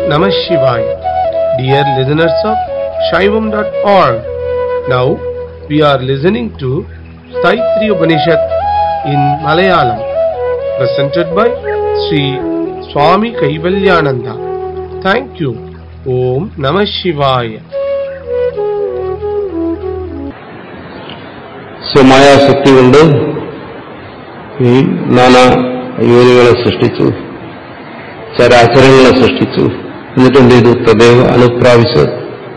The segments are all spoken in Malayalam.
Namah Shivaya. Dear listeners of Shaivam.org, now we are listening to Saitri Upanishad in Malayalam, presented by Sri Swami Kaivalyananda. Thank you. Om Namah Shivaya. സ്വമായാശക്തി കൊണ്ട് ഈ നാനാ യോനികളെ സൃഷ്ടിച്ചു ചരാചരങ്ങളെ സൃഷ്ടിച്ചു എന്നിട്ട് എന്ത് ചെയ്തു തദേവ അനുപ്രാവശ്യ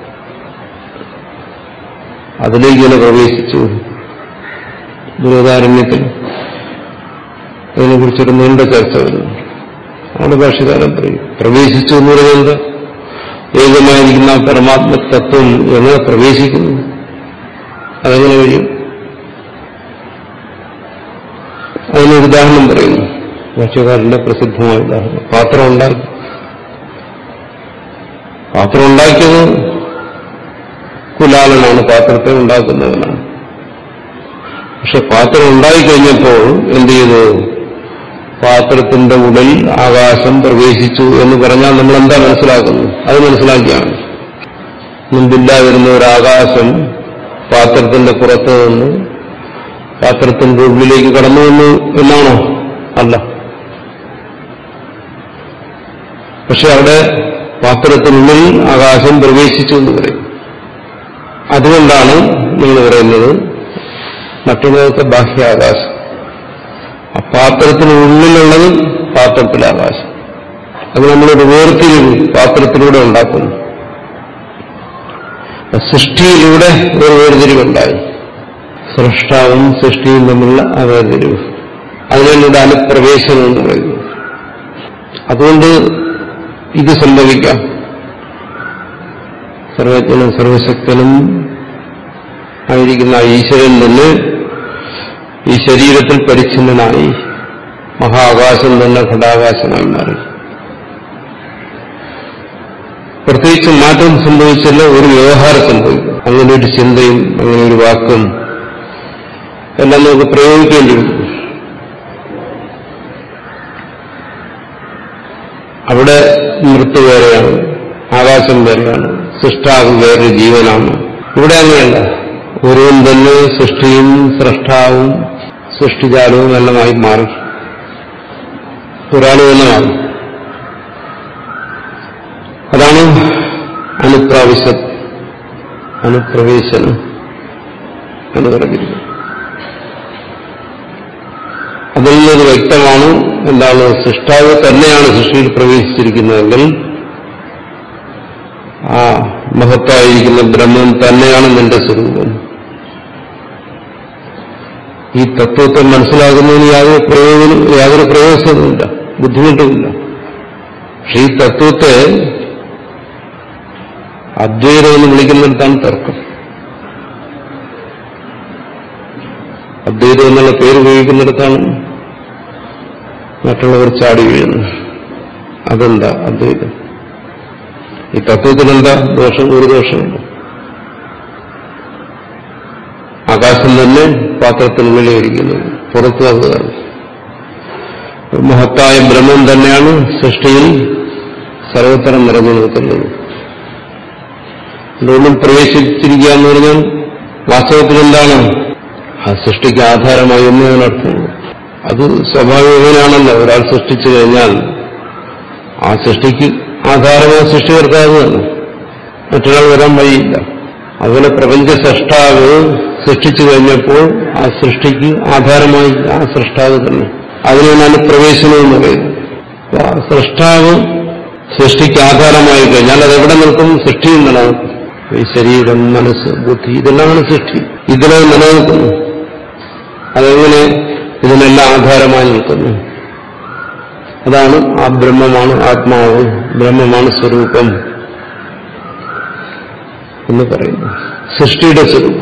അതിലേക്ക് ഇങ്ങനെ പ്രവേശിച്ചു ബൃഹദാരണ്യത്തിൽ അതിനെക്കുറിച്ചൊരു നീണ്ട ചർച്ച വരുന്നു അവിടെ ഭാഷകാരൻ പറയും പ്രവേശിച്ചു എന്ന് പറയുന്നത് ഏകമായിരിക്കുന്ന ആ പരമാത്മ തത്വം എങ്ങനെ പ്രവേശിക്കുന്നു അതെങ്ങനെ കഴിയും അതിനൊരു ഉദാഹരണം പറയുന്നു ഭാഷ്യക്കാരന്റെ പ്രസിദ്ധമായ ഉദാഹരണം പാത്രം ഉണ്ടാക്കി പാത്രം ഉണ്ടാക്കിയത് കുലാലനാണ് പാത്രത്തെ ഉണ്ടാക്കുന്നവനാണ് പക്ഷെ പാത്രം ഉണ്ടായിക്കഴിഞ്ഞപ്പോൾ എന്ത് ചെയ്തു പാത്രത്തിന്റെ ഉള്ളിൽ ആകാശം പ്രവേശിച്ചു എന്ന് പറഞ്ഞാൽ നമ്മൾ എന്താ മനസ്സിലാക്കുന്നത് അത് മനസ്സിലാക്കിയാണ് മുമ്പില്ലാതിരുന്ന ഒരു ആകാശം പാത്രത്തിന്റെ പുറത്ത് നിന്ന് പാത്രത്തിന്റെ ഉള്ളിലേക്ക് കടന്നു വന്നു എന്നാണോ അല്ല പക്ഷെ അവിടെ പാത്രത്തിനുള്ളിൽ ആകാശം പ്രവേശിച്ചു എന്ന് പറയും അതുകൊണ്ടാണ് നിങ്ങൾ പറയുന്നത് മറ്റുള്ളതൊക്കെ ബാഹ്യാകാശം ആ പാത്രത്തിനുള്ളിലുള്ളത് പാത്രത്തിലെ ആകാശം അത് നമ്മളൊരു വേർതിരിവ് പാത്രത്തിലൂടെ ഉണ്ടാക്കുന്നു സൃഷ്ടിയിലൂടെ ഒരു വേർതിരിവുണ്ടായി സൃഷ്ടാവും സൃഷ്ടിയും തമ്മിലുള്ള ആ വേർതിരിവ് അതിനുള്ള അനുപ്രവേശനം എന്ന് പറയുന്നു അതുകൊണ്ട് ഇത് സംഭവിക്കാം സർവജ്ഞനും സർവശക്തനും ആയിരിക്കുന്ന ഈശ്വരൻ തന്നെ ഈ ശരീരത്തിൽ പരിച്ഛിന്നനായി മഹാകാശം തന്നെ ഘടാകാശമായി മാറി പ്രത്യേകിച്ച് മാറ്റം സംഭവിച്ചില്ല ഒരു വ്യവഹാരം സംഭവിക്കും അങ്ങനെ ഒരു ചിന്തയും അങ്ങനെ ഒരു വാക്കും എല്ലാം നമുക്ക് പ്രയോഗിക്കേണ്ടി വരും അവിടെ മൃത്യു വേറെയാണ് ആകാശം വേറെയാണ് സൃഷ്ടാവ് വേറെ ജീവനാണ് ഇവിടെ അങ്ങനെയല്ല ഒരുവൻ തന്നെ സൃഷ്ടിയും സൃഷ്ടാവും സൃഷ്ടിജാലവും എല്ലാമായി മാറി ഒരാൾ തന്നെ മാറി അതാണ് അനുപ്രാവശ്യ അനുപ്രവേശനം എന്ന് പറഞ്ഞിരിക്കുന്നത് അതിൽ നിന്നത് വ്യക്തമാണ് എന്താണ് സൃഷ്ടാവ് തന്നെയാണ് സൃഷ്ടിയിൽ പ്രവേശിച്ചിരിക്കുന്നതെങ്കിൽ ആ മഹത്തായിരിക്കുന്ന ബ്രഹ്മം തന്നെയാണ് നിന്റെ സ്വരൂപം ഈ തത്വത്തെ മനസ്സിലാക്കുന്നതിന് യാതൊരു പ്രയോജനം യാതൊരു പ്രയോജനവുമില്ല ബുദ്ധിമുട്ടുമില്ല പക്ഷെ ഈ തത്വത്തെ അദ്വൈതം എന്ന് വിളിക്കുന്നിടത്താണ് തർക്കം അദ്വൈതം എന്നുള്ള പേര് ഉപയോഗിക്കുന്നിടത്താണ് മറ്റുള്ളവർ ചാടി വീഴുന്നു അതെന്താ അദ്വൈതം ഈ തത്വത്തിനെന്താ ദോഷം ഒരു ദോഷമില്ല ആകാശം തന്നെ പാത്രത്തിനുള്ളിൽ ഇരിക്കുന്നത് പുറത്തു വന്നതാണ് മഹത്തായ ബ്രഹ്മം തന്നെയാണ് സൃഷ്ടിയിൽ സർവത്ര നിറഞ്ഞു നിൽക്കുന്നത് അതുകൊണ്ടും പ്രവേശിച്ചിരിക്കുക എന്ന് പറഞ്ഞാൽ വാസ്തവത്തിൽ എന്താണ് ആ സൃഷ്ടിക്ക് ആധാരമായി എന്നതിനർത്ഥമുള്ളൂ അത് സ്വാഭാവികമാണല്ലോ ഒരാൾ സൃഷ്ടിച്ചു കഴിഞ്ഞാൽ ആ സൃഷ്ടിക്ക് ആധാരമായ സൃഷ്ടികർത്താവ് തന്നെ മറ്റൊരാൾ വരാൻ വഴിയില്ല അതുപോലെ പ്രപഞ്ച സൃഷ്ടാവ് സൃഷ്ടിച്ചു കഴിഞ്ഞപ്പോൾ ആ സൃഷ്ടിക്ക് ആധാരമായി ആ സൃഷ്ടാവ് തന്നെ അതിനാണ് പ്രവേശനം എന്ന് പറയുന്നത് അപ്പൊ ആ സൃഷ്ടാവ് സൃഷ്ടിക്ക് ആധാരമായി കഴിഞ്ഞാൽ അതെവിടെ നിൽക്കും സൃഷ്ടിയിൽ നിലനിൽക്കും ഈ ശരീരം മനസ്സ് ബുദ്ധി ഇതെല്ലാമാണ് സൃഷ്ടി ഇതിനെ നിലനിൽക്കുന്നു അതെങ്ങനെ ഇതിനെല്ലാം ആധാരമായി നിൽക്കുന്നു അതാണ് ആ ബ്രഹ്മമാണ് ആത്മാവ് ബ്രഹ്മമാണ് സ്വരൂപം എന്ന് പറയുന്നു സൃഷ്ടിയുടെ സ്വരൂപം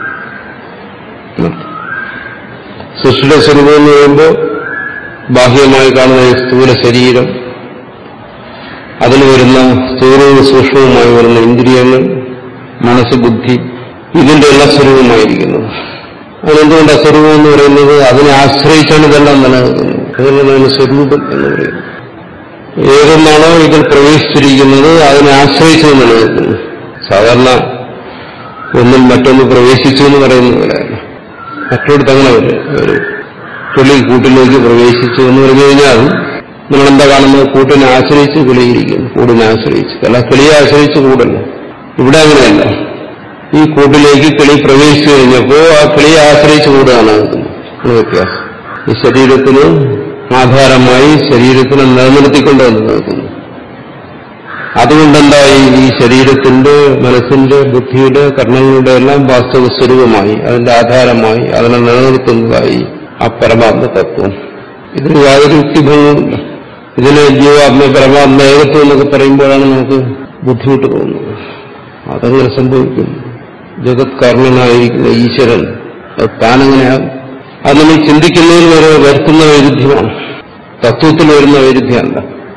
സൃഷ്ടിയുടെ സ്വരൂപം എന്ന് പറയുമ്പോൾ ബാഹ്യമായി കാണുന്ന ഈ സ്ഥൂല ശരീരം അതിൽ വരുന്ന സ്ഥൂലവും സൂക്ഷ്മവുമായി വരുന്ന ഇന്ദ്രിയങ്ങൾ മനസ്സ് ബുദ്ധി ഇതിന്റെ എല്ലാ സ്വരൂപമായിരിക്കുന്നത് അതിനെന്തുകൊണ്ട് അസ്വരൂപം എന്ന് പറയുന്നത് അതിനെ ആശ്രയിച്ചാണ് ഇതെല്ലാം നിലനിൽക്കുന്നത് അതുകൊണ്ടാണ് അതിന് സ്വരൂപം എന്ന് പറയുന്നത് ഏതൊന്നാണോ ഇതിൽ പ്രവേശിച്ചിരിക്കുന്നത് അതിനെ ആശ്രയിച്ച് നിലനിൽക്കുന്നു സാധാരണ ഒന്നും മറ്റൊന്ന് പ്രവേശിച്ചു എന്ന് പറയുന്ന പോലെയല്ല മറ്റൊരിടത്ത് അങ്ങനെ ഒരു ഒരു കിളി കൂട്ടിലേക്ക് പ്രവേശിച്ചു എന്ന് പറഞ്ഞു കഴിഞ്ഞാൽ നമ്മളെന്താ കാണുന്നത് കൂട്ടിനെ ആശ്രയിച്ച് കിളിയിരിക്കുന്നു കൂടിനെ ആശ്രയിച്ച് അല്ല കിളിയെ ആശ്രയിച്ച് കൂടല്ല ഇവിടെ അങ്ങനെയല്ല ഈ കൂട്ടിലേക്ക് കിളി പ്രവേശിച്ചു കഴിഞ്ഞപ്പോൾ ആ കിളിയെ ആശ്രയിച്ച് കൂടുകയാണ് നിൽക്കുന്നത് വ്യത്യാസം ഈ ശരീരത്തിന് ആധാരമായി ശരീരത്തിനെ നിലനിർത്തിക്കൊണ്ട് വന്ന് നിൽക്കുന്നു അതുകൊണ്ടെന്തായി ഈ ശരീരത്തിന്റെ മനസ്സിന്റെ ബുദ്ധിയുടെ കർണങ്ങളുടെ എല്ലാം വാസ്തവ സ്വരൂപമായി അതിന്റെ ആധാരമായി അതിനെ നിലനിർത്തുന്നതായി ആ പരമാത്മ തത്വം ഇതിന് യാതൊരു യുക്തിഭംഗവുമില്ല ഇതിന് ജീവാത്മ പരമാത്മ ഏകത്വം എന്നൊക്കെ പറയുമ്പോഴാണ് നമുക്ക് ബുദ്ധിമുട്ട് തോന്നുന്നത് അതങ്ങനെ സംഭവിക്കുന്നു ജഗത് കാരണനായിരിക്കുന്ന ഈശ്വരൻ അത് താനങ്ങനെയാകും അത് നമ്മൾ ചിന്തിക്കുന്നതിന് വരെ വരുത്തുന്ന വൈരുദ്ധ്യമാണ് തത്വത്തിൽ വരുന്ന വൈരുദ്ധ്യമല്ല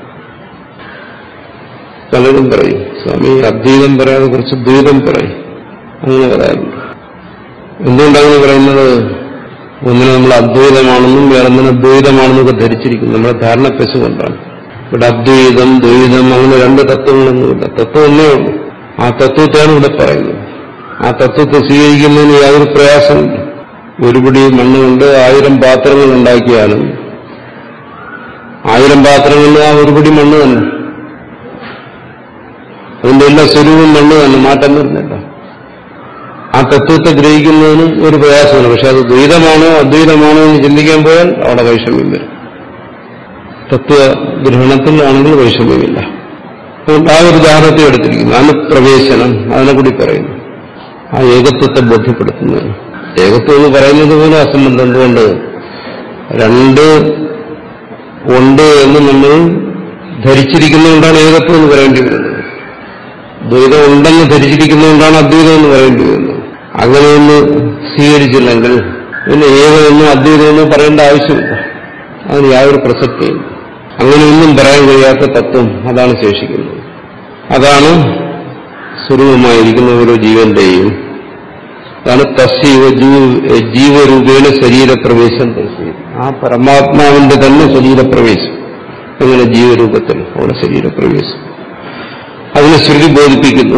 പലരും പറയും സ്വാമി അദ്വൈതം പറയാതെ കുറച്ച് ദ്വൈതം പറയും അങ്ങനെ പറയാറുണ്ട് എന്തുകൊണ്ടങ്ങനെ പറയുന്നത് ഒന്നിനെ നമ്മൾ അദ്വൈതമാണെന്നും വേറൊന്നിനെ ദ്വൈതമാണെന്നൊക്കെ ധരിച്ചിരിക്കുന്നു നമ്മുടെ ധാരണ പെശു കൊണ്ടാണ് ഇവിടെ അദ്വൈതം ദ്വൈതം അങ്ങനെ രണ്ട് തത്വങ്ങളൊന്നുമില്ല തത്വം ഒന്നേ ഉള്ളൂ ആ തത്വത്തെയാണ് ഇവിടെ പറയുന്നത് ആ തത്വത്തെ സ്വീകരിക്കുന്നതിന് യാതൊരു പ്രയാസമില്ല ഒരു പിടി മണ്ണുകൊണ്ട് ആയിരം പാത്രങ്ങൾ ഉണ്ടാക്കിയാലും ആയിരം പാത്രങ്ങളിൽ ആ ഒരു പിടി മണ്ണ് തന്നെ അതിന്റെ എല്ലാ സ്വരൂപം മണ്ണ് തന്നെ മാറ്റം വരുന്നില്ല ആ തത്വത്തെ ഗ്രഹിക്കുന്നതിന് ഒരു പ്രയാസമില്ല പക്ഷെ അത് ദ്വൈതമാണോ അദ്വൈതമാണോ എന്ന് ചിന്തിക്കാൻ പോയാൽ അവിടെ വൈഷമ്യം വരും തത്വഗ്രഹണത്തിൽ ആണെങ്കിൽ വൈഷമ്യമില്ല അതുകൊണ്ട് ആ ഒരു ഉദാഹരണത്തെ എടുത്തിരിക്കുന്നു അതിന് പ്രവേശനം അതിനെ കൂടി പറയുന്നു ആ ഏകത്വത്തെ ബോധ്യപ്പെടുത്തുന്നതിന് ഏകത്വം എന്ന് പറയുന്നത് പോലും അസംബന്ധം എന്തുകൊണ്ട് രണ്ട് ഉണ്ട് എന്ന് നമ്മൾ ധരിച്ചിരിക്കുന്നതുകൊണ്ടാണ് ഏകത്വം എന്ന് പറയേണ്ടി വരുന്നത് ദ്വൈതം ഉണ്ടെന്ന് ധരിച്ചിരിക്കുന്നതുകൊണ്ടാണ് അദ്വൈതം എന്ന് പറയേണ്ടി വരുന്നത് അങ്ങനെയൊന്ന് സ്വീകരിച്ചില്ലെങ്കിൽ പിന്നെ ഏകമെന്നും അദ്വൈതമെന്നും പറയേണ്ട ആവശ്യമില്ല അതിന് യാതൊരു പ്രസക്തിയും അങ്ങനെയൊന്നും പറയാൻ കഴിയാത്ത തത്വം അതാണ് ശേഷിക്കുന്നത് അതാണ് സ്വരൂപമായിരിക്കുന്ന ഓരോ ജീവന്റെയും അതാണ് തസ്യവ ജീവരൂപേണ ശരീരപ്രവേശം തസ്യം ആ പരമാത്മാവിന്റെ തന്നെ ശരീരപ്രവേശം അങ്ങനെ ജീവരൂപത്തിൽ അവിടെ ശരീരപ്രവേശം അതിനെ ശ്രുതി ബോധിപ്പിക്കുന്നു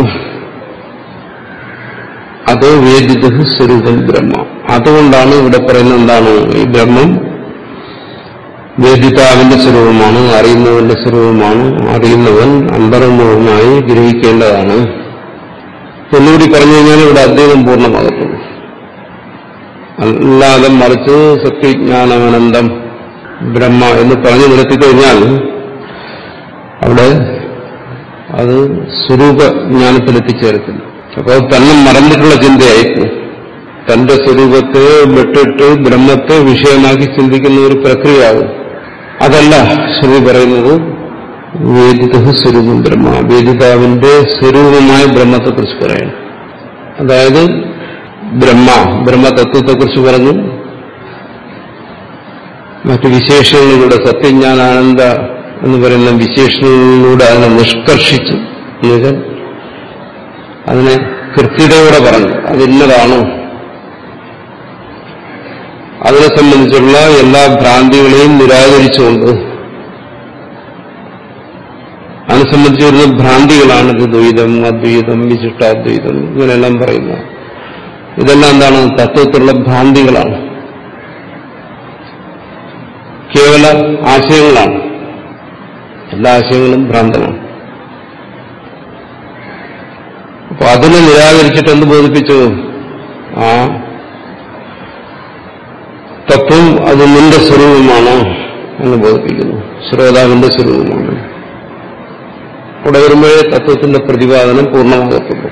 അത് വേദിത സ്വരൂപം ബ്രഹ്മ അതുകൊണ്ടാണ് ഇവിടെ പറയുന്നത് എന്താണ് ഈ ബ്രഹ്മം വേദിതാവിന്റെ സ്വരൂപമാണ് അറിയുന്നവന്റെ സ്വരൂപമാണ് അറിയുന്നവൻ അന്തർമുഖമായി ഗ്രഹിക്കേണ്ടതാണ് ഒന്നുകൂടി പറഞ്ഞു കഴിഞ്ഞാൽ ഇവിടെ അദ്വൈതം പൂർണ്ണമാകത്തുള്ളൂ അല്ലാതെ മറിച്ച് സത്യജ്ഞാനമനന്തം ബ്രഹ്മ എന്ന് പറഞ്ഞു നിർത്തിക്കഴിഞ്ഞാൽ അവിടെ അത് സ്വരൂപ ജ്ഞാനത്തിലെത്തിച്ചേരത്തില്ല അപ്പോൾ തന്നെ മറന്നിട്ടുള്ള ചിന്തയായിരിക്കും തന്റെ സ്വരൂപത്തെ വിട്ടിട്ട് ബ്രഹ്മത്തെ വിഷയമാക്കി ചിന്തിക്കുന്ന ഒരു പ്രക്രിയയാകും അതല്ല ശ്രുതി പറയുന്നത് വേദിത സ്വരൂപം ബ്രഹ്മ വേദിതാവിന്റെ സ്വരൂപമായ ബ്രഹ്മത്തെക്കുറിച്ച് പറയണം അതായത് ബ്രഹ്മ ബ്രഹ്മതത്വത്തെക്കുറിച്ച് പറഞ്ഞു മറ്റു വിശേഷങ്ങളിലൂടെ സത്യജ്ഞാനാനന്ദ എന്ന് പറയുന്ന വിശേഷങ്ങളിലൂടെ അതിനെ നിഷ്കർഷിച്ചു എന്നുവെച്ചാൽ അതിനെ കൃത്യതയോടെ പറഞ്ഞു അതിന്നതാണോ അതിനെ സംബന്ധിച്ചുള്ള എല്ലാ ഭ്രാന്തികളെയും നിരാകരിച്ചുകൊണ്ട് അതിനെ സംബന്ധിച്ച് വരുന്ന ഭ്രാന്തികളാണ് ഇത് ദ്വൈതം അദ്വൈതം വിശിഷ്ടാദ്വൈതം ഇങ്ങനെയെല്ലാം പറയുന്നത് ഇതെല്ലാം എന്താണ് തത്വത്തിലുള്ള ഭ്രാന്തികളാണ് കേവല ആശയങ്ങളാണ് എല്ലാ ആശയങ്ങളും ഭ്രാന്തമാണ് അപ്പൊ അതിനെ നിരാകരിച്ചിട്ട് എന്ത് ബോധിപ്പിച്ചു ആ തത്വം അത് നിന്റെ സ്വരൂപമാണ് എന്ന് ബോധിപ്പിക്കുന്നു ശ്രോതാവിന്റെ സ്വരൂപമാണ് അവിടെ വരുമ്പോഴേ തത്വത്തിന്റെ പ്രതിപാദനം പൂർണ്ണമാകത്തുള്ളൂ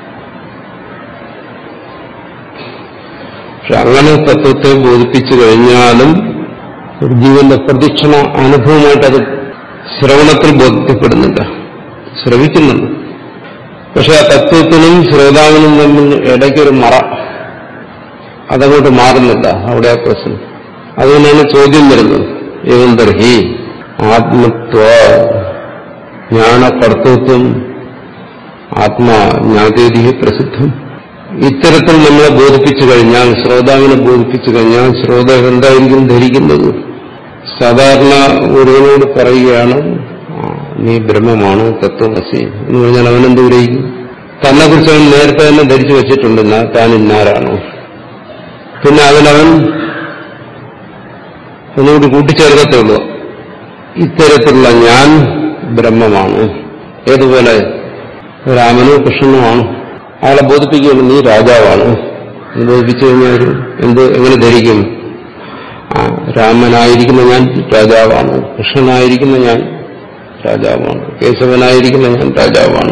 പക്ഷെ അങ്ങനെ തത്വത്തെ ബോധിപ്പിച്ചു കഴിഞ്ഞാലും ഒരു ജീവന്റെ പ്രദക്ഷിണ അനുഭവമായിട്ട് അത് ശ്രവണത്തിൽ ബോധ്യപ്പെടുന്നില്ല ശ്രവിക്കുന്നുണ്ട് പക്ഷെ ആ തത്വത്തിനും ശ്രോതാവിനും തമ്മിൽ ഇടയ്ക്കൊരു മറ അതങ്ങോട്ട് മാറുന്നില്ല അവിടെ ആ പ്രശ്നം അതുകൊണ്ടാണ് ചോദ്യം വരുന്നത് ഏവം തർഹി ആത്മത്വ ജ്ഞാനകർത്തൃത്വം ആത്മാ ജ്ഞാതേതി പ്രസിദ്ധം ഇത്തരത്തിൽ നമ്മളെ ബോധിപ്പിച്ചു കഴിഞ്ഞാൽ ശ്രോതാവിനെ ബോധിപ്പിച്ചു കഴിഞ്ഞാൽ ശ്രോതാവ് എന്തായിരിക്കും ധരിക്കുന്നത് സാധാരണ ഒരുവനോട് പറയുകയാണ് നീ ബ്രഹ്മമാണ് തത്വമസി എന്ന് പറഞ്ഞാൽ അവനെന്ത് ഗ്രഹിക്കും തന്നെ കുറിച്ച് അവൻ നേരത്തെ തന്നെ ധരിച്ചു വെച്ചിട്ടുണ്ട് എന്നാ താൻ ഇന്നാരാണോ പിന്നെ അതിനവൻ ഒന്നുകൂടി കൂട്ടിച്ചേർക്കത്തേ ഉള്ളൂ ഇത്തരത്തിലുള്ള ഞാൻ ബ്രഹ്മമാണ് ഏതുപോലെ രാമനോ കൃഷ്ണനുമാണ് അയാളെ ബോധിപ്പിക്കുകയാണ് നീ രാജാവാണ് എന്ന് ബോധിപ്പിച്ചു കഴിഞ്ഞാൽ ഒരു എന്ത് എങ്ങനെ ധരിക്കും ആ രാമനായിരിക്കുന്ന ഞാൻ രാജാവാണ് കൃഷ്ണനായിരിക്കുന്ന ഞാൻ രാജാവാണ് കേശവനായിരിക്കുന്ന ഞാൻ രാജാവാണ്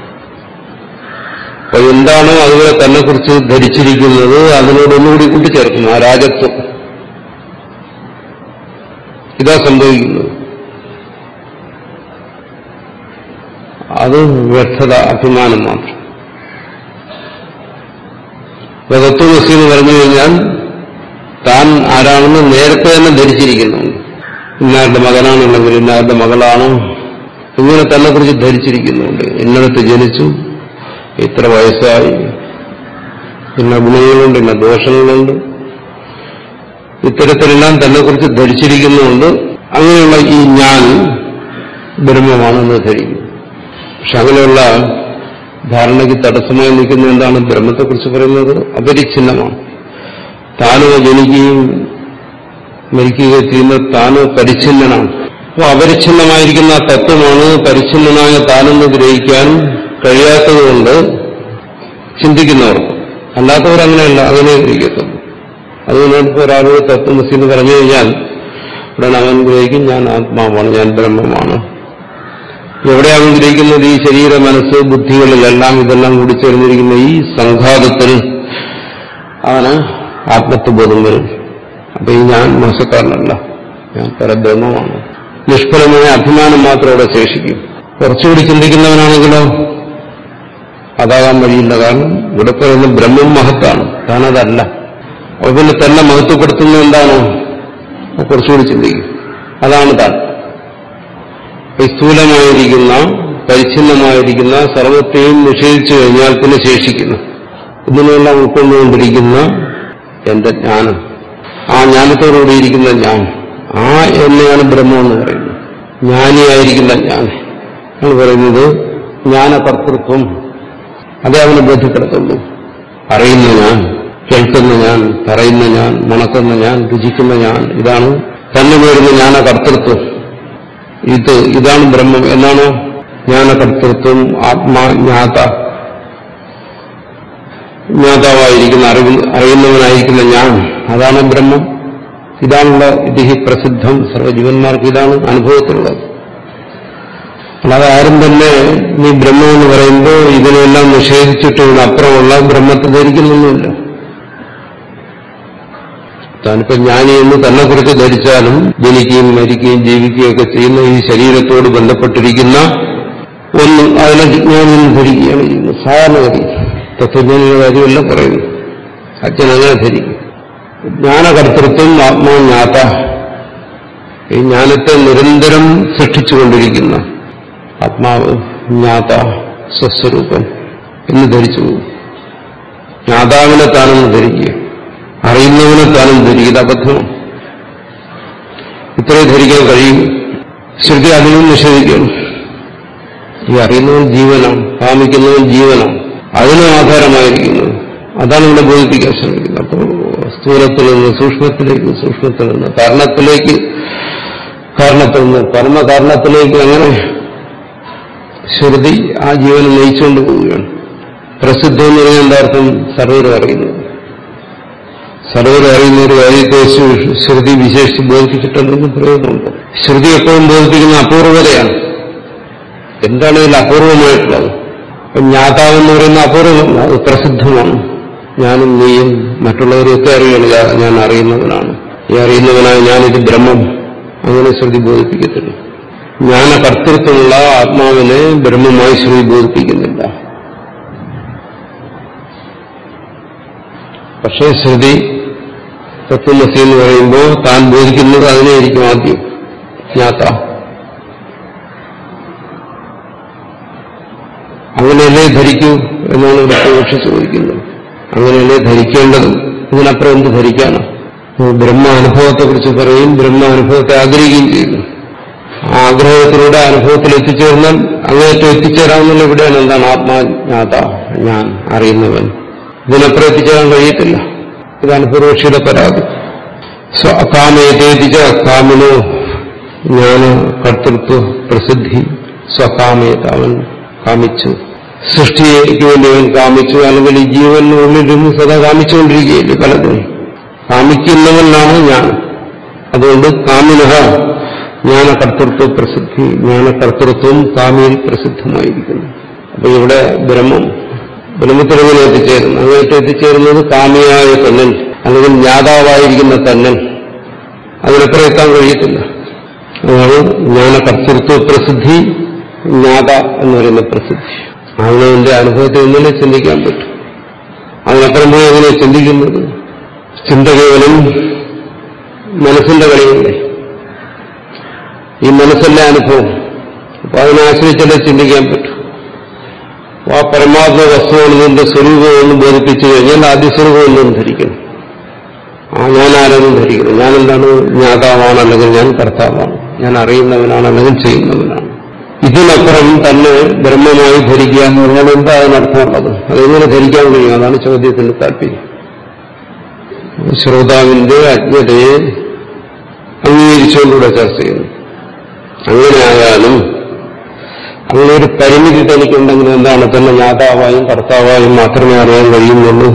അപ്പൊ എന്താണോ അതുപോലെ തന്നെ കുറിച്ച് ധരിച്ചിരിക്കുന്നത് അതിനോടൊന്നുകൂടി കൂട്ടിച്ചേർക്കുന്നു ആ രാജത്വം ഇതാ സംഭവിക്കുന്നത് അത് വ്യർത്ഥത അഭിമാനം മാത്രം തത്വമസി എന്ന് പറഞ്ഞു കഴിഞ്ഞാൽ താൻ ആരാണെന്ന് നേരത്തെ തന്നെ ധരിച്ചിരിക്കുന്നുണ്ട് ഇന്നാരുടെ മകനാണുണ്ടെങ്കിൽ ഇന്നാരുടെ മകളാണ് ഇങ്ങനെ തന്നെ കുറിച്ച് ധരിച്ചിരിക്കുന്നുണ്ട് ഇന്നടത്ത് ജനിച്ചു ഇത്ര വയസ്സായി ഇന്ന ഗുണങ്ങളുണ്ട് ഇന്ന ദോഷങ്ങളുണ്ട് ഇത്തരത്തിലെല്ലാം തന്നെ കുറിച്ച് ധരിച്ചിരിക്കുന്നുണ്ട് അങ്ങനെയുള്ള ഈ ഞാൻ ബ്രഹ്മമാണെന്ന് ധരിക്കുന്നു പക്ഷെ അങ്ങനെയുള്ള ധാരണയ്ക്ക് തടസ്സമായി നിൽക്കുന്ന എന്താണ് ബ്രഹ്മത്തെക്കുറിച്ച് പറയുന്നത് അപരിച്ഛിന്നമാണ് താനോ ജനിക്കുകയും മരിക്കുകയും ചെയ്യുന്ന താനോ പരിച്ഛിന്നനാണ് അപ്പോൾ അപരിച്ഛിന്നമായിരിക്കുന്ന ആ തത്വമാണ് പരിച്ഛിന്നനായ താനെന്ന് ഗ്രഹിക്കാൻ കഴിയാത്തതുകൊണ്ട് ചിന്തിക്കുന്നവർക്ക് അല്ലാത്തവർ അങ്ങനെയല്ല അങ്ങനെ ഗ്രഹിക്കത്തുള്ളൂ അതുകൊണ്ടാണ് ഇപ്പോൾ ഒരാളോട് തത്വമസി എന്ന് പറഞ്ഞു കഴിഞ്ഞാൽ ഉടനെ അവൻ ഗ്രഹിക്കും ഞാൻ ആത്മാവാണ് ഞാൻ ബ്രഹ്മമാണ് എവിടെയാണ് ഗ്രഹിക്കുന്നത് ഈ ശരീര മനസ്സ് ബുദ്ധികളിലെല്ലാം ഇതെല്ലാം കൂടി ചേർന്നിരിക്കുന്ന ഈ സംഘാതത്തിൽ അവന് ആത്മത്വബോധം വരും അപ്പൊ ഈ ഞാൻ മോശക്കാരനല്ല ഞാൻ പരബ്രഹ്മമാണ് നിഷ്ഫലമായ അഭിമാനം മാത്രം അവിടെ ശേഷിക്കും കുറച്ചുകൂടി ചിന്തിക്കുന്നവനാണെങ്കിലോ അതാകാൻ വഴിയില്ല കാരണം ഇവിടെ പറയുന്ന ബ്രഹ്മം മഹത്താണ് താനതല്ല അപ്പൊ പിന്നെ തന്നെ മഹത്വപ്പെടുത്തുന്നത് എന്താണ് കുറച്ചുകൂടി ചിന്തിക്കും അതാണ് താൻ ഈ സ്ഥൂലമായിരിക്കുന്ന പരിച്ഛിന്നമായിരിക്കുന്ന സർവത്തെയും നിഷേധിച്ചു കഴിഞ്ഞാൽ പിന്നെ ശേഷിക്കുന്നു ഇതിനെല്ലാം ഉൾക്കൊണ്ടുകൊണ്ടിരിക്കുന്ന എന്റെ ജ്ഞാനം ആ ജ്ഞാനത്തോടുകൂടിയിരിക്കുന്ന ഞാൻ ആ എന്നെയാണ് ബ്രഹ്മം എന്ന് പറയുന്നത് ജ്ഞാനിയായിരിക്കുന്ന ഞാൻ എന്ന് പറയുന്നത് ജ്ഞാനകർത്തൃത്വം അതേ അവന് ബോധ്യപ്പെടുത്തുള്ളൂ അറിയുന്ന ഞാൻ കേൾക്കുന്ന ഞാൻ പറയുന്ന ഞാൻ മണക്കുന്ന ഞാൻ രുചിക്കുന്ന ഞാൻ ഇതാണ് തന്നെ വരുന്ന ജ്ഞാനകർത്തൃത്വം ഇത് ഇതാണ് ബ്രഹ്മം എന്നാണ് ജ്ഞാനകർത്തൃത്വം ആത്മാ ജ്ഞാത ജ്ഞാതാവായിരിക്കുന്ന അറിവ് അറിയുന്നവനായിരിക്കുന്ന ഞാൻ അതാണ് ബ്രഹ്മം ഇതാണുള്ള ഇതിഹി പ്രസിദ്ധം സർവ്വജീവന്മാർക്ക് ഇതാണ് അനുഭവത്തിലുള്ളത് അല്ലാതെ ആരും തന്നെ നീ ബ്രഹ്മം എന്ന് പറയുമ്പോൾ ഇതിനെല്ലാം നിഷേധിച്ചിട്ട് ഇതിനപ്പുറമുള്ള ബ്രഹ്മത്തെ ധരിക്കുന്നൊന്നുമില്ല താനിപ്പോ ജ്ഞാനി എന്ന് തന്നെ കുറിച്ച് ധരിച്ചാലും ജനിക്കുകയും മരിക്കുകയും ജീവിക്കുകയും ഒക്കെ ചെയ്യുന്ന ഈ ശരീരത്തോട് ബന്ധപ്പെട്ടിരിക്കുന്ന ഒന്ന് അതിനെ ജ്ഞാനി എന്ന് ധരിക്കുകയാണ് ചെയ്യുന്നത് സാധാരണഗതി തത്വജ്ഞാനിയുടെ കാര്യമല്ല പറയുന്നു അച്ഛൻ അങ്ങനെ ധരിക്കും ജ്ഞാനകർത്തൃത്വം ആത്മാജ്ഞാത ഈ ജ്ഞാനത്തെ നിരന്തരം സൃഷ്ടിച്ചുകൊണ്ടിരിക്കുന്ന ആത്മാവ് ജ്ഞാത സ്വസ്വരൂപം എന്ന് ധരിച്ചു പോകും ജ്ഞാതാവിനെ താനെന്ന് ധരിക്കുക അറിയുന്നവനെ താനും ധരിക്കുക ഇത് അബദ്ധമാണ് ഇത്രയും ധരിക്കാൻ കഴിയും ശ്രുതി അതിനും നിഷേധിക്കണം ഈ അറിയുന്നവൻ ജീവനാണ് കാമിക്കുന്നവൻ ജീവനാണ് അതിന് ആധാരമായിരിക്കുന്നത് അതാണ് ഇവിടെ ബോധിപ്പിക്കാൻ ശ്രമിക്കുന്നത് അപ്പോൾ സ്ഥൂലത്തിൽ നിന്ന് സൂക്ഷ്മത്തിലേക്ക് സൂക്ഷ്മത്തിൽ നിന്ന് കാരണത്തിലേക്ക് കാരണത്തിൽ നിന്ന് കർമ്മകാരണത്തിലേക്ക് അങ്ങനെ ശ്രുതി ആ ജീവനെ നയിച്ചുകൊണ്ട് പോവുകയാണ് പ്രസിദ്ധം എന്ന് പറഞ്ഞാൽ എന്താർത്ഥം സർവരും അറിയുന്നത് സർവരും അറിയുന്ന ഒരു കാര്യത്തെ ശ്രുതി വിശേഷിച്ച് ബോധിപ്പിച്ചിട്ടുണ്ടെന്ന് പ്രയോജനമുണ്ട് ശ്രുതി എപ്പോഴും ബോധിപ്പിക്കുന്ന അപൂർവതയാണ് എന്താണ് ഇതിൽ അപൂർവമായിട്ടുള്ളത് ജ്ഞാതാവെന്ന് പറയുന്ന അപൂർവം അത് പ്രസിദ്ധമാണ് ഞാനും നീയും മറ്റുള്ളവരെയൊക്കെ അറിയണം ഞാൻ അറിയുന്നവനാണ് ഈ അറിയുന്നവനായ ഞാനിത് ബ്രഹ്മം അങ്ങനെ ശ്രുതി ബോധിപ്പിക്കത്തില്ല ജ്ഞാനകർത്തൃത്വമുള്ള ആത്മാവിനെ ബ്രഹ്മമായി ശ്രുതി ബോധിപ്പിക്കുന്നില്ല പക്ഷേ ശ്രുതി തത്വമസി എന്ന് പറയുമ്പോൾ താൻ ബോധിക്കുന്നത് അതിനെയായിരിക്കും ആദ്യം ജ്ഞാത അങ്ങനെയല്ലേ ധരിക്കൂ എന്നാണ് ഇവിടെ പൂർവക്ഷ ചോദിക്കുന്നത് അങ്ങനെയല്ലേ ധരിക്കേണ്ടത് ഇതിനപ്പുറം എന്ത് ധരിക്കാനോ ബ്രഹ്മ അനുഭവത്തെക്കുറിച്ച് പറയും ബ്രഹ്മ അനുഭവത്തെ ആഗ്രഹിക്കുകയും ചെയ്യുന്നു ആഗ്രഹത്തിലൂടെ അനുഭവത്തിൽ എത്തിച്ചേർന്നാൽ അങ്ങേറ്റം എത്തിച്ചേരാമെന്നുള്ള ഇവിടെയാണ് എന്താണ് ആത്മാജ്ഞാത ഞാൻ അറിയുന്നവൻ ഇതിനപ്പുറം എത്തിച്ചേരാൻ കഴിയത്തില്ല ഇതാണ് പൂർവക്ഷിയുടെ പരാതി സ്വകാമേതേതിച്ച കാമിനോ ജ്ഞാന കർത്തൃത്വ പ്രസിദ്ധി സ്വകാമേത അവൻ കാമിച്ചു സൃഷ്ടിക്ക് വേണ്ടി അവൻ കാമിച്ചു അല്ലെങ്കിൽ ഈ ജീവനുള്ളിലിരുന്ന് സദാ കാമിച്ചുകൊണ്ടിരിക്കുകയില്ലേ പലതിനും കാമിക്കുന്നവനാണ് ഞാൻ അതുകൊണ്ട് കാമിനഹ ജ്ഞാനകർത്തൃത്വ പ്രസിദ്ധി ജ്ഞാനകർത്തൃത്വം കാമിയിൽ പ്രസിദ്ധമായിരിക്കുന്നു അപ്പൊ ഇവിടെ ബ്രഹ്മം ബ്രഹ്മത്തിലെങ്ങനെ എത്തിച്ചേരുന്നു അങ്ങോട്ട് എത്തിച്ചേരുന്നത് കാമിയായ തന്നൻ അല്ലെങ്കിൽ ജ്ഞാതാവായിരിക്കുന്ന തന്നൻ അതിനപ്പുറം എത്താൻ കഴിയത്തില്ല അതാണ് ജ്ഞാനകർത്തൃത്വ പ്രസിദ്ധി ജ്ഞാത എന്ന് പറയുന്ന പ്രസിദ്ധി അവനവന്റെ അനുഭവത്തിൽ നിന്നല്ലേ ചിന്തിക്കാൻ പറ്റും അതിനപ്പുറം പോയി എങ്ങനെ ചിന്തിക്കുന്നത് ചിന്ത കേവലം മനസ്സിന്റെ കളിയല്ലേ ഈ മനസ്സല്ലേ അനുഭവം അപ്പൊ അതിനെ ആശ്രയിച്ചല്ലേ ചിന്തിക്കാൻ പറ്റും ആ പരമാത്മ വസ്തുവാണ് ഇതിന്റെ സ്വരൂപമെന്ന് ബോധിപ്പിച്ചു കഴിഞ്ഞാൽ ആദ്യ സ്വരൂപമെന്നും ധരിക്കണം ആ ഞാൻ ആരെന്നും ധരിക്കണം ഞാൻ എന്താണ് ജ്ഞാതാവാണ് അല്ലെങ്കിൽ ഞാൻ കർത്താവാണ് ഞാൻ അറിയുന്നവനാണ് അല്ലെങ്കിൽ ചെയ്യുന്നവനാണ് ഇതിനപ്പുറം തന്നെ ബ്രഹ്മമായി ധരിക്കുക എന്ന് പറഞ്ഞാൽ എന്താ അതിനർത്ഥമുള്ളത് അതെങ്ങനെ ധരിക്കാൻ കഴിയും അതാണ് ചോദ്യത്തിന്റെ താല്പര്യം ശ്രോതാവിന്റെ അജ്ഞതയെ അംഗീകരിച്ചുകൊണ്ടുകൂടെ ചർച്ച ചെയ്യുന്നു അങ്ങനെ ആയാലും അങ്ങനെ ഒരു പരിമിതി തനിക്കുണ്ടെങ്കിൽ എന്താണ് തന്നെ ജ്ഞാതാവായും കർത്താവായും മാത്രമേ അറിയാൻ കഴിയുന്നുള്ളൂ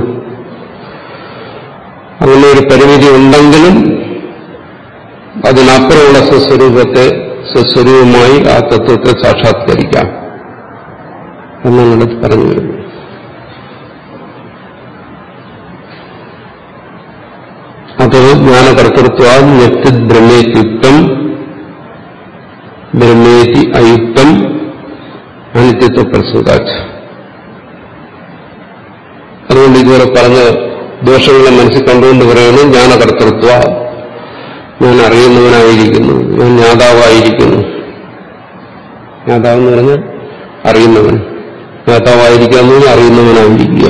അങ്ങനെ ഒരു പരിമിതി ഉണ്ടെങ്കിലും അതിനപ്പുറമുള്ള സ്വസ്വരൂപത്തെ സ്വസ്വരൂപമായി ആ തത്വത്തെ സാക്ഷാത്കരിക്കാം എന്നാണ് ഇവിടെ പറഞ്ഞു വരുന്നത് അത് ജ്ഞാനകർത്തൃത്വ വ്യക്തിത് ബ്രഹ്മേത്യുക്തം ബ്രഹ്മേതി അയുക്തം അനിത്യത്വ പ്രസൂതാച്ച് അതുകൊണ്ട് ഇതുവരെ പറഞ്ഞ ദോഷങ്ങളെ മനസ്സിൽ കണ്ടുകൊണ്ട് പറയുന്നത് ജ്ഞാനകർത്തൃത്വ ഞാൻ അറിയുന്നവനായിരിക്കുന്നു ഞാൻ ജ്ഞാതാവായിരിക്കുന്നു ജ്ഞാതാവെന്ന് പറഞ്ഞാൽ അറിയുന്നവൻ ജ്ഞാതാവായിരിക്കുക എന്ന് പറഞ്ഞാൽ അറിയുന്നവനായിരിക്കുക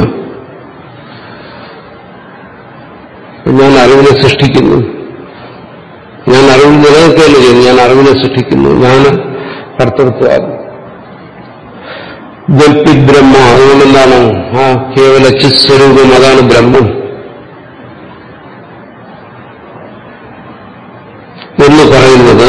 ഞാൻ അറിവിനെ സൃഷ്ടിക്കുന്നു ഞാൻ അറിവ് നിലനിൽക്കുകയല്ല ചെയ്യുന്നു ഞാൻ അറിവിനെ സൃഷ്ടിക്കുന്നു ഞാൻ കർത്തൃത്വ ജൽപ്പി ബ്രഹ്മ അതുകൊണ്ട് എന്താണ് ആ കേവല ചിസ്വരൂപം അതാണ് ബ്രഹ്മം എന്ന് പറയുന്നത്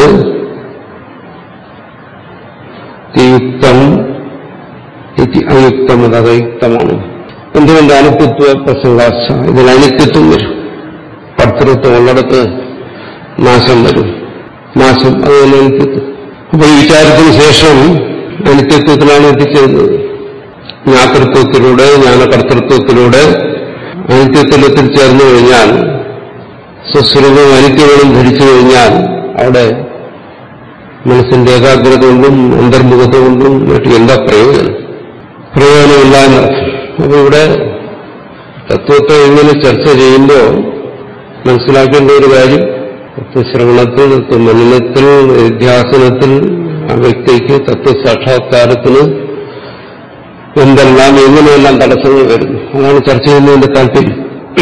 യുക്തം അയുക്തം അത് അയുക്തമാണ് എന്തുകൊണ്ട് അനിത്യത്വ പ്രസംഗാശ ഇതിൽ അനിത്യത്വം വരും കർത്തൃത്വം ഉള്ളിടത്ത് നാശം വരും നാശം അതുപോലെ അനിത്യത്വം അപ്പൊ ഈ വിചാരത്തിന് ശേഷം അനിത്യത്വത്തിലാണ് എത്തിച്ചേരുന്നത് ജ്ഞാതൃത്വത്തിലൂടെ ജ്ഞാനകർത്തൃത്വത്തിലൂടെ അനിത്യത്തിൽ എത്തിച്ചേർന്നു കഴിഞ്ഞാൽ സ്വസ്വരൂപം അനിത്യങ്ങളും ധരിച്ചു കഴിഞ്ഞാൽ അവിടെ മനസ്സിന്റെ ഏകാഗ്രത കൊണ്ടും അന്തർമുഖത കൊണ്ടും മറ്റു എന്താ പ്രയോജനം പ്രയോജനമില്ല എന്നർത്ഥം അപ്പൊ ഇവിടെ തത്വത്തെ ഇങ്ങനെ ചർച്ച ചെയ്യുമ്പോൾ മനസ്സിലാക്കേണ്ട ഒരു കാര്യം തത്വശ്രവണത്തിൽ തത്വമനനത്തിൽ നിധ്യാസനത്തിൽ ആ വ്യക്തിക്ക് തത്വസാക്ഷാത്കാരത്തിന് എന്തെല്ലാം എങ്ങനെയെല്ലാം തടസ്സങ്ങൾ വരുന്നു അതാണ് ചർച്ച ചെയ്യുന്നതിന്റെ താല്പര്യം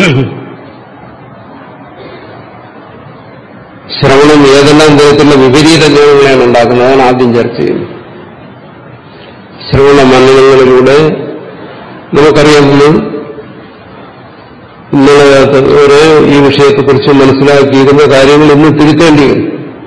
ശ്രവണം ഏതെല്ലാം തരത്തിലുള്ള വിപരീത ജ്ഞാനങ്ങളെയാണ് ഉണ്ടാക്കുന്നത് അതാണ് ആദ്യം ചർച്ച ചെയ്യുന്നത് ശ്രവണ മണ്ഡലങ്ങളിലൂടെ നമുക്കറിയാവുന്ന ഇന്നലെ ഒരു ഈ വിഷയത്തെക്കുറിച്ച് മനസ്സിലാക്കിയിരുന്ന കാര്യങ്ങൾ ഇന്ന് തിരുത്തേണ്ടി വരും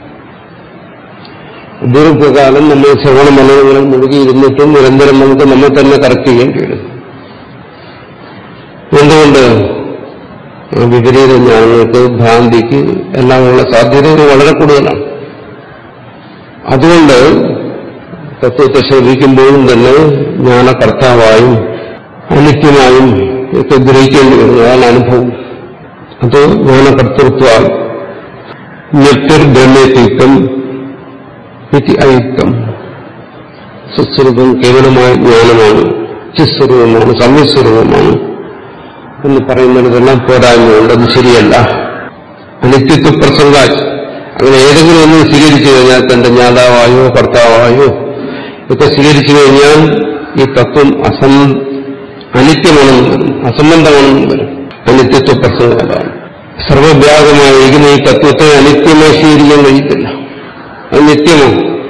ദീർഘകാലം നമ്മൾ ശ്രവണ മണ്ഡലങ്ങളിൽ മുഴുകിയിരുന്നിട്ടും നിരന്തരം നമുക്ക് നമ്മൾ തന്നെ കറക്റ്റ് ചെയ്യേണ്ടി വരും എന്തുകൊണ്ട് ആ വിപരീത ജ്ഞാനങ്ങൾക്ക് ഭ്രാന്തിക്ക് എല്ലാമുള്ള സാധ്യതകൾ വളരെ കൂടുതലാണ് അതുകൊണ്ട് തത്വത്തെ ശ്രമിക്കുമ്പോഴും തന്നെ ജ്ഞാനകർത്താവായും അനിത്യമായും ഒക്കെ ഗ്രഹിക്കേണ്ടി വരുന്നു അതാണ് അനുഭവം അത് ജ്ഞാനകർത്തൃത്വ ഞെട്ടിർ ബ്രഹ്മേത്യുക്തം ഇതി അയുക്തം സുസ്വരൂപം കേവലമായ ജ്ഞാനമാണ് ചിസ്വരൂപമാണ് സംയസ്വരൂപമാണ് എന്ന് പറയുന്നിടത്തെല്ലാം പോരായ്മയുണ്ട് അത് ശരിയല്ല അനിത്യത്വ പ്രസംഗ അങ്ങനെ ഏതെങ്കിലും ഒന്ന് സ്വീകരിച്ചു കഴിഞ്ഞാൽ തന്റെ ജ്ഞാതാവായോ കർത്താവായോ ഒക്കെ സ്വീകരിച്ചു കഴിഞ്ഞാൽ ഈ തത്വം അസം അനിത്യമാണെന്ന് വരും അസംബന്ധമാണെന്ന് വരും അനിത്യത്വ പ്രസംഗം അതാണ് സർവവ്യാപകമായിരിക്കുന്ന ഈ തത്വത്തെ അനിത്യമായി സ്വീകരിക്കാൻ കഴിയത്തില്ല അത് നിത്യമാണ്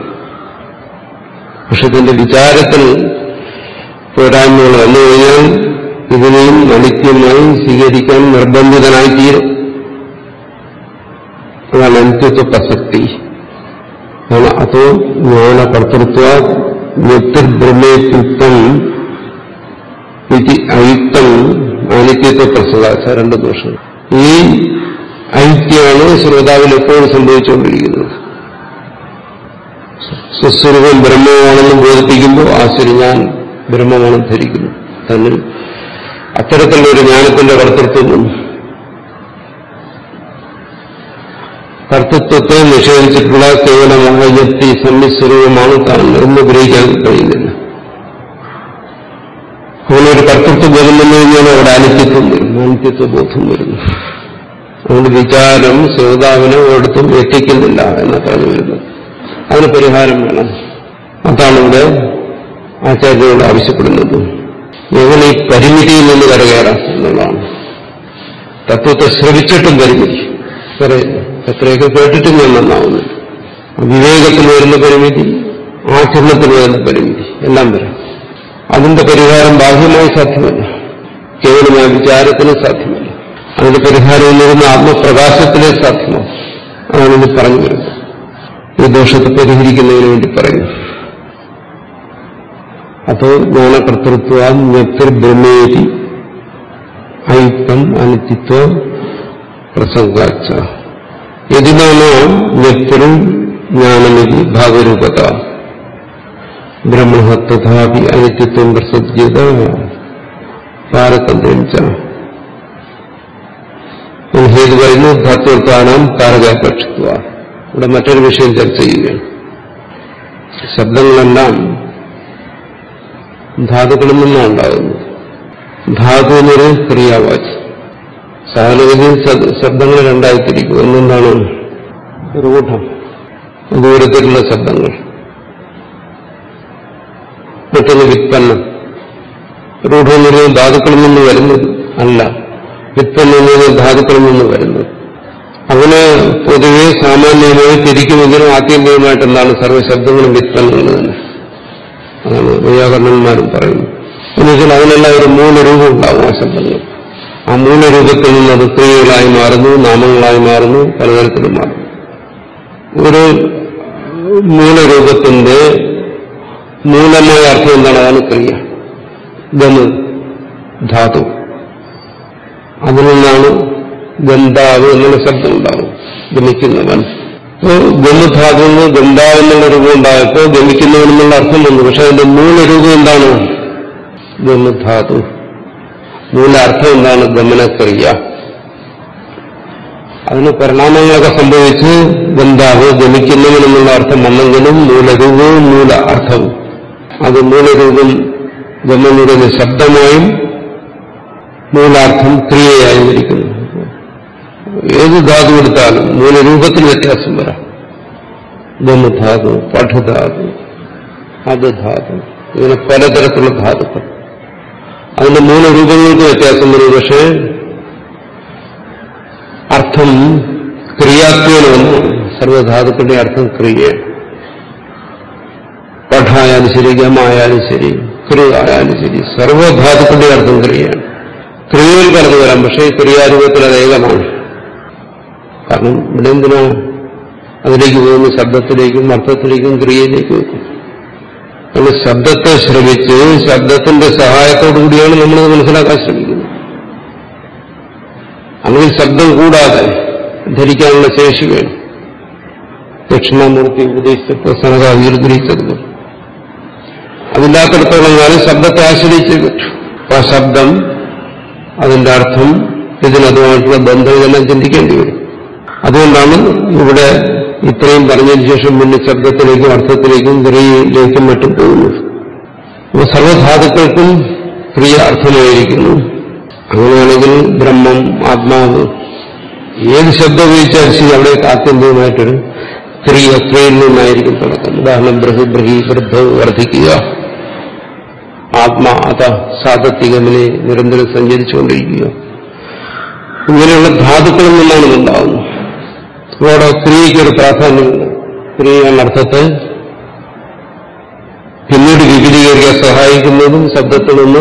പക്ഷെ ഇതിന്റെ വിചാരത്തിൽ പോരായ്മകൾ വന്നു കഴിഞ്ഞാൽ ഇതിനെയും അനിത്യമായി സ്വീകരിക്കാൻ നിർബന്ധിതനായി തീരും അതാണ് അനിത്യത്വ പ്രസക്തി ആണ് അതോ ജ്ഞാനകർത്തൃത്വ നിർബ്രഹ്മേത്വം ഇത് അയുക്തം അനിത്യത്വ പ്രസംഗാച്ച രണ്ട് ദോഷം ഈ ഐക്യമാണ് ശ്രോതാവിൽ എപ്പോഴും സംഭവിച്ചുകൊണ്ടിരിക്കുന്നത് സ്വസ്വരൂപം ബ്രഹ്മമാണെന്ന് ബോധിപ്പിക്കുമ്പോൾ ആ ശരി ഞാൻ ബ്രഹ്മമാണെന്ന് ധരിക്കുന്നു തന്നിൽ അത്തരത്തിലുള്ള ഒരു ജ്ഞാനത്തിന്റെ കർത്തൃത്വം വന്നു കർത്തൃത്വത്തെ നിഷേധിച്ചിട്ടുള്ള കേവലമായ യക്തി സമ്യസ്വരൂപമാണ് താൻ എന്ന് ഗ്രഹിക്കാൻ കഴിയുന്നില്ല അങ്ങനെ ഒരു കർത്തൃത്വ ബോധം വന്നു കഴിഞ്ഞാൽ അവിടെ അനിത്യത്വം വരും അനിത്യത്വ ബോധം വരുന്നു അതുകൊണ്ട് വിചാരം ശ്രോതാവിനെ ഒരിടത്തും എത്തിക്കുന്നില്ല എന്ന് പറഞ്ഞു വരുന്നത് അതിന് പരിഹാരം വേണം അതാണ് ഇവിടെ ആചാര്യരോട് ആവശ്യപ്പെടുന്നത് എങ്ങനെ ഈ പരിമിതിയിൽ നിന്ന് കരകയറാം എന്നുള്ളതാണ് തത്വത്തെ ശ്രമിച്ചിട്ടും പരിമിതി പറയുന്നു എത്രയൊക്കെ കേട്ടിട്ടും ഞാൻ നന്നാവുന്നു വിവേകത്തിൽ വരുന്ന പരിമിതി ആചരണത്തിൽ വരുന്ന പരിമിതി എല്ലാം വരാം അതിന്റെ പരിഹാരം ബാഹ്യമായി സാധ്യമല്ല കേവലമായ വിചാരത്തിന് സാധ്യമല്ല അതിന്റെ പരിഹാരം എന്ന് പറയുന്ന ആത്മപ്രകാശത്തിലേ സാധ്യമാവും അതാണ് ഇത് പറഞ്ഞു വരുന്നത് ഈ ദോഷത്തെ പരിഹരിക്കുന്നതിന് വേണ്ടി പറയുന്നു അതോ ജ്ഞാനകർത്തൃത്വ ബ്രഹ്മേരി അയുക്തം അനിത്യത്വ പ്രസംഗാച്ച യതിനാണ് വ്യക്തരും ജ്ഞാനമിതി ഭാവരൂപത ബ്രഹ്മ തഥാപി അനിത്യത്വം പ്രസജ്യത പാരതന്ത്ര്യം ച ഹേതു പറയുന്നു ധാത്വസ്ഥാനം കാരകാപേക്ഷിക്കുക ഇവിടെ മറ്റൊരു വിഷയം ചർച്ച ചെയ്യുകയാണ് ശബ്ദങ്ങളെല്ലാം ധാതുക്കളിൽ നിന്നാണ് ഉണ്ടാകുന്നത് ധാതു എന്നൊരു ക്രിയാവാചി സാധാരണഗതിയിൽ ശബ്ദങ്ങൾ രണ്ടായി തിരിക്കും ഒന്നെന്താണ് രൂഢം ദൂരത്തിലുള്ള ശബ്ദങ്ങൾ മറ്റൊന്ന് വിത്പന്നം രൂഢം എന്ന് പറയുന്നത് ധാതുക്കളിൽ നിന്ന് വരുന്നത് അല്ല വിത്പന്നം എന്ന് പറയുന്നത് ധാതുക്കളിൽ നിന്ന് വരുന്നത് അങ്ങനെ പൊതുവെ സാമാന്യമായി തിരിക്കുമെങ്കിലും ആത്യന്തികമായിട്ട് എന്താണ് സർവ്വശബ്ദങ്ങളും വിത്പന്നങ്ങൾ തന്നെ അതാണ് വൈയാകരണന്മാരും പറയുന്നത് എന്നുവെച്ചാൽ അതിനെല്ലാം ഒരു മൂന്ന് രൂപം ഉണ്ടാവും ആ ശബ്ദങ്ങൾ ആ മൂന്ന് രൂപത്തിൽ നിന്ന് അത് ക്രിയകളായി മാറുന്നു നാമങ്ങളായി മാറുന്നു പലതരത്തിലും മാറുന്നു ഒരു മൂലരൂപത്തിന്റെ മൂലമായ അർത്ഥം എന്താണ് അതാണ് ക്രിയ ഗമ് ധാതു അതിൽ നിന്നാണ് ഗന്ധാവ് എന്നുള്ള ശബ്ദം ഉണ്ടാവും ഗമിക്കുന്നവൻ അപ്പോൾ ഗമധാതു നിന്ന് ഗന്ധാവ് എന്നുള്ള രൂപം ഉണ്ടായപ്പോൾ ഗമിക്കുന്നവൻ എന്നുള്ള അർത്ഥം വന്നു പക്ഷെ അതിന്റെ മൂലരൂപം എന്താണ് ഗമധാതു മൂലാർത്ഥം എന്താണ് ഗമനക്രിയ അതിന് പരിണാമങ്ങളൊക്കെ സംഭവിച്ച് ഗന്ധാവ് ഗമിക്കുന്നവൻ എന്നുള്ള അർത്ഥം വന്നെങ്കിലും മൂലരൂപവും മൂല അർത്ഥവും അത് മൂലരൂപം ഗമനുടന് ശബ്ദമായും മൂലാർത്ഥം ക്രിയയായും ഇരിക്കുന്നു ഏത് ധാതു എടുത്താലും മൂലരൂപത്തിൽ വ്യത്യാസം വരാം ഗമധാതു പഠധാതു അത് ധാതു ഇങ്ങനെ പലതരത്തിലുള്ള ധാതുക്കൾ അതിന്റെ മൂന്ന് രൂപങ്ങൾക്ക് വ്യത്യാസം വരും പക്ഷേ അർത്ഥം ക്രിയാത്മകമാണ് സർവധാതുക്കളുടെ അർത്ഥം ക്രിയയാണ് പഠായാലും ശരി ഗമായാലും ശരി ക്രിയ ആയാലും ശരി സർവധാതുക്കളുടെ അർത്ഥം ക്രിയയാണ് ക്രിയയിൽ കടന്നു വരാം പക്ഷേ ക്രിയാരൂപത്തിൽ അത് ഏകമാണ് കാരണം ഇവിടെ എന്തിനാ അതിലേക്ക് പോകുന്ന ശബ്ദത്തിലേക്കും അർത്ഥത്തിലേക്കും ക്രിയയിലേക്കും വെക്കും നമ്മൾ ശബ്ദത്തെ ശ്രമിച്ച് ശബ്ദത്തിന്റെ സഹായത്തോടു കൂടിയാണ് നമ്മളത് മനസ്സിലാക്കാൻ ശ്രമിക്കുന്നത് അല്ലെങ്കിൽ ശബ്ദം കൂടാതെ ധരിക്കാനുള്ള ശേഷി വേണം ദക്ഷിണാമൂർത്തി ഉപദേശിച്ചപ്പോൾ സനകാവിർഗ്രഹിച്ചതുപോലെ അതില്ലാത്തടത്തോളം കാലം ശബ്ദത്തെ ആശ്രയിച്ചേ പറ്റൂ ആ ശബ്ദം അതിന്റെ അർത്ഥം ഇതിനതുമായിട്ടുള്ള ബന്ധം ഇതെല്ലാം ചിന്തിക്കേണ്ടി വരും അതുകൊണ്ടാണ് ഇവിടെ ഇത്രയും പറഞ്ഞതിന് ശേഷം പിന്നെ ശബ്ദത്തിലേക്കും അർത്ഥത്തിലേക്കും ക്രിയയിലേക്കും മറ്റും പോകുന്നത് അപ്പോൾ സർവധാതുക്കൾക്കും ക്രിയ അർത്ഥമായിരിക്കുന്നു അങ്ങനെയാണെങ്കിൽ ബ്രഹ്മം ആത്മാവ് ഏത് ശബ്ദം ഉപയോഗിച്ചാൽ ശരി അവിടെ ആത്യന്തികമായിട്ടൊരു ക്രിയ ക്രിയയിൽ നിന്നായിരിക്കും തുടക്കം ഉദാഹരണം ബൃഹി ബൃഹി വൃദ്ധ വർദ്ധിക്കുക ആത്മാ അത സാധത്തികമിനെ നിരന്തരം സഞ്ചരിച്ചുകൊണ്ടിരിക്കുക ഇങ്ങനെയുള്ള ധാതുക്കളിൽ നിന്നാണ് ഇതുണ്ടാകുന്നത് അവിടെ ക്രിയയ്ക്ക് ഒരു പ്രാധാന്യമുണ്ട് ക്രിയ എന്ന അർത്ഥത്തെ പൂർത്തീകരിക്കാൻ സഹായിക്കുന്നതും ശബ്ദത്തിൽ നിന്ന്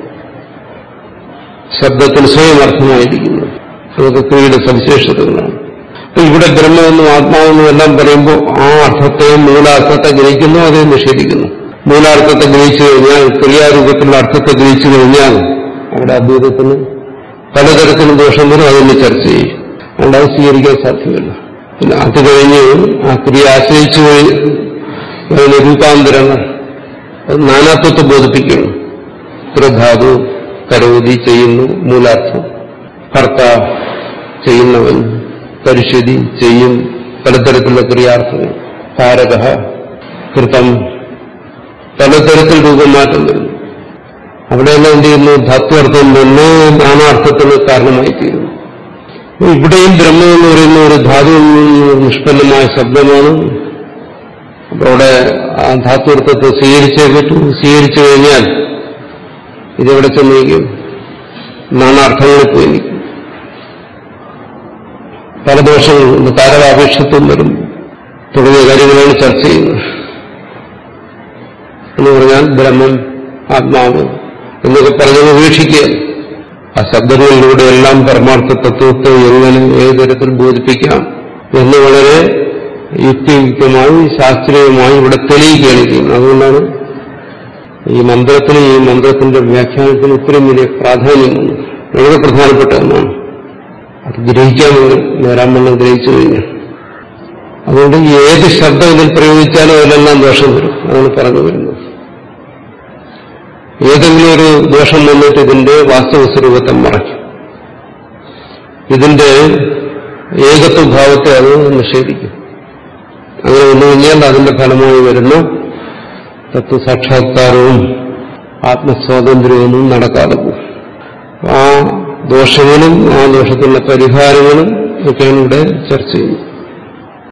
ശബ്ദത്തിന് സ്വയം അർത്ഥമായിരിക്കുന്നു അതൊക്കെ ക്രിയയുടെ സവിശേഷതകളാണ് അപ്പൊ ഇവിടെ ബ്രഹ്മമെന്നും ആത്മാവെന്നും എല്ലാം പറയുമ്പോൾ ആ അർത്ഥത്തെ മൂലാർത്ഥത്തെ ഗ്രഹിക്കുന്നു അതേ നിഷേധിക്കുന്നു മൂലാർത്ഥത്തെ ഗ്രഹിച്ചു കഴിഞ്ഞാൽ ക്രിയാരൂപത്തിലുള്ള അർത്ഥത്തെ ഗ്രഹിച്ചു കഴിഞ്ഞാൽ അവിടെ അദ്വൈതത്തിന് പലതരത്തിലും ദോഷം വരും അതൊന്ന് ചർച്ച ചെയ്യും അതുകൊണ്ട് അത് സ്വീകരിക്കാൻ സാധ്യമല്ല പിന്നെ അത് കഴിഞ്ഞ് ആ ക്രിയ ആശ്രയിച്ചു കഴിഞ്ഞ് അതിന് രൂപാന്തരങ്ങൾ അത് നാനാത്വത്തെ ബോധിപ്പിക്കുന്നു ധാതു കരോതി ചെയ്യുന്നു മൂലാർത്ഥം കർത്ത ചെയ്യുന്നവൻ പരിശുദ്ധി ചെയ്യും പലതരത്തിലുള്ള ക്രിയാർത്ഥങ്ങൾ കാരക കൃതം പലതരത്തിൽ രൂപമാറ്റം വരുന്നു അവിടെയെല്ലാം എന്ത് ചെയ്യുന്നു ധാത്വർത്ഥം നിന്ന് നാനാർത്ഥത്തിന് കാരണമായി തീരുന്നു അപ്പൊ ഇവിടെയും ബ്രഹ്മം എന്ന് പറയുന്ന ഒരു ധാതുവിൽ നിന്ന് നിഷ്പന്നമായ ശബ്ദമാണ് അപ്പൊ അവിടെ ആ ധാത്വർത്ഥത്തെ സ്വീകരിച്ചേ പറ്റൂ സ്വീകരിച്ചു കഴിഞ്ഞാൽ ഇതെവിടെ ചെന്നിരിക്കും നാനാർത്ഥങ്ങളിൽ പോയി നിൽക്കും പല ദോഷങ്ങളുണ്ട് കാരകാപേക്ഷത്വം വരും തുടങ്ങിയ കാര്യങ്ങളാണ് ചർച്ച ചെയ്യുന്നത് എന്ന് പറഞ്ഞാൽ ബ്രഹ്മം ആത്മാവ് എന്നൊക്കെ പറഞ്ഞത് ഉപേക്ഷിക്കുക ആ ശബ്ദങ്ങളിലൂടെ എല്ലാം പരമാർത്ഥ തത്വത്തെ എങ്ങനെ ഏത് തരത്തിൽ ബോധിപ്പിക്കാം എന്ന് വളരെ യുക്തിയുക്തമായി ശാസ്ത്രീയമായി ഇവിടെ തെളിയിക്കുകയാണ് ചെയ്യുന്നത് അതുകൊണ്ടാണ് ഈ മന്ത്രത്തിന് ഈ മന്ത്രത്തിന്റെ വ്യാഖ്യാനത്തിന് ഇത്രയും വലിയ പ്രാധാന്യമുണ്ട് വളരെ പ്രധാനപ്പെട്ട ഒന്നാണ് അത് ഗ്രഹിക്കാമെങ്കിൽ നേരാമണ്ണം ഗ്രഹിച്ചു കഴിഞ്ഞു അതുകൊണ്ട് ഏത് ശബ്ദം ഇതിൽ പ്രയോഗിച്ചാലും അതിലെല്ലാം ദോഷം വരും അതാണ് പറഞ്ഞു വരുന്നത് ഏതെങ്കിലും ഒരു ദോഷം വന്നിട്ട് ഇതിന്റെ വാസ്തവ സ്വരൂപത്തെ മറയ്ക്കും ഇതിന്റെ ഏകത്വഭാവത്തെ അത് നിഷേധിക്കും അങ്ങനെ വന്നു കഴിഞ്ഞാൽ അതിന്റെ ഫലമായി വരുന്ന തത്വസാക്ഷാത്കാരവും ആത്മസ്വാതന്ത്ര്യവും നടക്കാതെ പോകും ആ ദോഷങ്ങളും ആ ദോഷത്തിനുള്ള പരിഹാരങ്ങളും ഒക്കെയാണ് ഇവിടെ ചർച്ച ചെയ്യുന്നത്